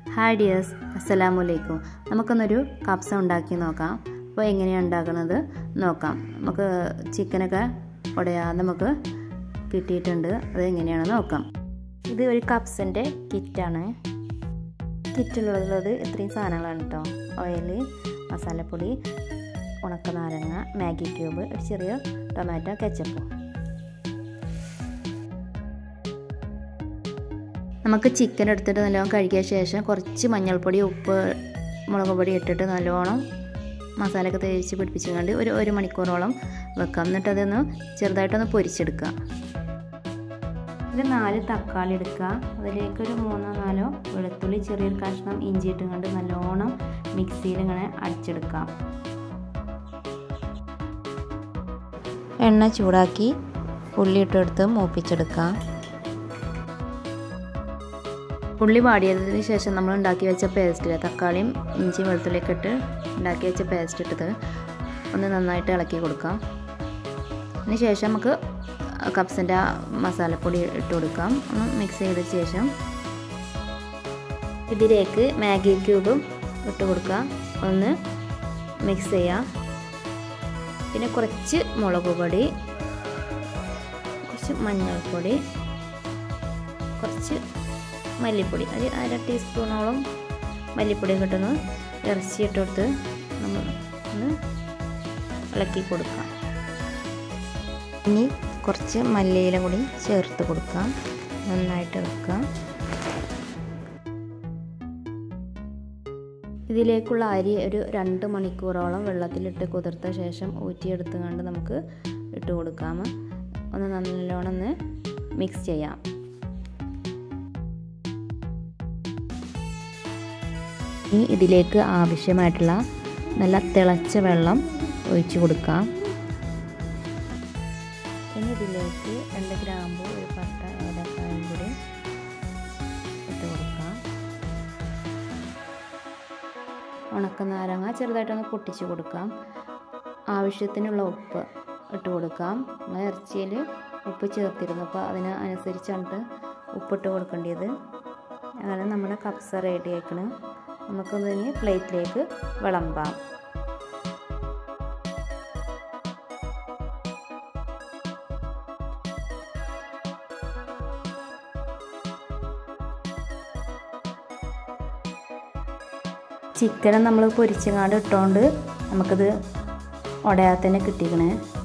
hi dears അസ്സലാമു അലൈക്കും നമുക്കൊന്നൊരു കപ്സ ഉണ്ടാക്കി നോക്കാം അപ്പോൾ എങ്ങനെയാണ് ഉണ്ടാക്കുന്നത് നോക്കാം നമുക്ക് ചിക്കനൊക്കെ ഉടയാതെ നമുക്ക് കിട്ടിയിട്ടുണ്ട് അത് എങ്ങനെയാണെന്ന് നോക്കാം ഇത് ഒരു കപ്സിൻ്റെ കിറ്റാണ് കിറ്റിലുള്ളത് ഇത്രയും സാധനങ്ങളാണ് കേട്ടോ ഓയിൽ മസാലപ്പൊടി ഉണക്ക നാരങ്ങ മാഗി ക്യൂബ് ഒരു ചെറിയ ടൊമാറ്റോ കെച്ചപ്പ് നമുക്ക് ചിക്കൻ എടുത്തിട്ട് നല്ലോണം കഴുകിയ ശേഷം കുറച്ച് മഞ്ഞൾപ്പൊടി ഉപ്പ് മുളക് പൊടി ഇട്ടിട്ട് നല്ലോണം മസാലയൊക്കെ തേച്ച് പിടിപ്പിച്ചുകൊണ്ട് ഒരു ഒരു മണിക്കൂറോളം വെക്കാം എന്നിട്ട് അതൊന്ന് ചെറുതായിട്ടൊന്ന് പൊരിച്ചെടുക്കുക ഒരു നാല് തക്കാളി എടുക്കുക അതിലേക്ക് ഒരു മൂന്നോ നാലോ വെളുത്തുള്ളി ചെറിയൊരു കഷ്ണം ഇഞ്ചി ഇട്ടുകൊണ്ട് നല്ലോണം മിക്സിയിൽ ഇങ്ങനെ അടിച്ചെടുക്കാം എണ്ണ ചൂടാക്കി ഉള്ളി ഇട്ടെടുത്ത് മൂപ്പിച്ചെടുക്കാം ഉള്ളി വാടിയതിന് ശേഷം നമ്മൾ ഉണ്ടാക്കി വെച്ച പേസ്റ്റിൽ തക്കാളിയും ഇഞ്ചിയും വെളുത്തുള്ളിയൊക്കെ ഇട്ട് ഉണ്ടാക്കി വെച്ച പേസ്റ്റ് ഇട്ടത് ഒന്ന് നന്നായിട്ട് ഇളക്കി കൊടുക്കാം അതിന് ശേഷം നമുക്ക് കപ്സിൻ്റെ മസാലപ്പൊടി ഇട്ട് കൊടുക്കാം ഒന്ന് മിക്സ് ചെയ്ത ശേഷം ഇതിലേക്ക് മാഗി ക്യൂബും ഇട്ട് കൊടുക്കാം ഒന്ന് മിക്സ് ചെയ്യാം പിന്നെ കുറച്ച് മുളക് പൊടി കുറച്ച് മഞ്ഞൾപ്പൊടി കുറച്ച് മല്ലിപ്പൊടി ഒരു അര ടീസ്പൂണോളം മല്ലിപ്പൊടി കിട്ടുന്നു ഇറച്ചി ഇട്ടെടുത്ത് നമ്മൾ ഒന്ന് ഇളക്കി കൊടുക്കാം ഇനി കുറച്ച് മല്ലിയില കൂടി ചേർത്ത് കൊടുക്കാം നന്നായിട്ട് ഇളക്കാം ഇതിലേക്കുള്ള അരി ഒരു രണ്ട് മണിക്കൂറോളം വെള്ളത്തിലിട്ട് കുതിർത്ത ശേഷം ഊറ്റിയെടുത്ത് കണ്ട് നമുക്ക് ഇട്ട് കൊടുക്കാം ഒന്ന് നല്ലോണം ഒന്ന് മിക്സ് ചെയ്യാം ഇനി ഇതിലേക്ക് ആവശ്യമായിട്ടുള്ള നല്ല തിളച്ച വെള്ളം ഒഴിച്ചു കൊടുക്കാം ഇനി ഇതിലേക്ക് രണ്ട് ഗ്രാമ്പു ഒരു പട്ട ഏലക്കായും കൂടി ഇട്ട് കൊടുക്കാം ഉണക്ക നാരങ്ങ ചെറുതായിട്ടൊന്ന് പൊട്ടിച്ച് കൊടുക്കാം ആവശ്യത്തിനുള്ള ഉപ്പ് ഇട്ട് കൊടുക്കാം നമ്മൾ ഇറച്ചിയിൽ ഉപ്പ് ചേർത്തിരുന്നു അപ്പോൾ അതിന് അനുസരിച്ചാണ് ഉപ്പിട്ട് കൊടുക്കേണ്ടത് അങ്ങനെ നമ്മുടെ കപ്സ റെഡി ആക്കണം നമുക്കതിന് പ്ലേറ്റിലേക്ക് വിളമ്പാം ചിക്കൻ നമ്മൾ പൊരിച്ചങ്ങാണ്ട് ഇട്ടുകൊണ്ട് നമുക്കിത് ഉടയാതെ തന്നെ കിട്ടിക്കണേ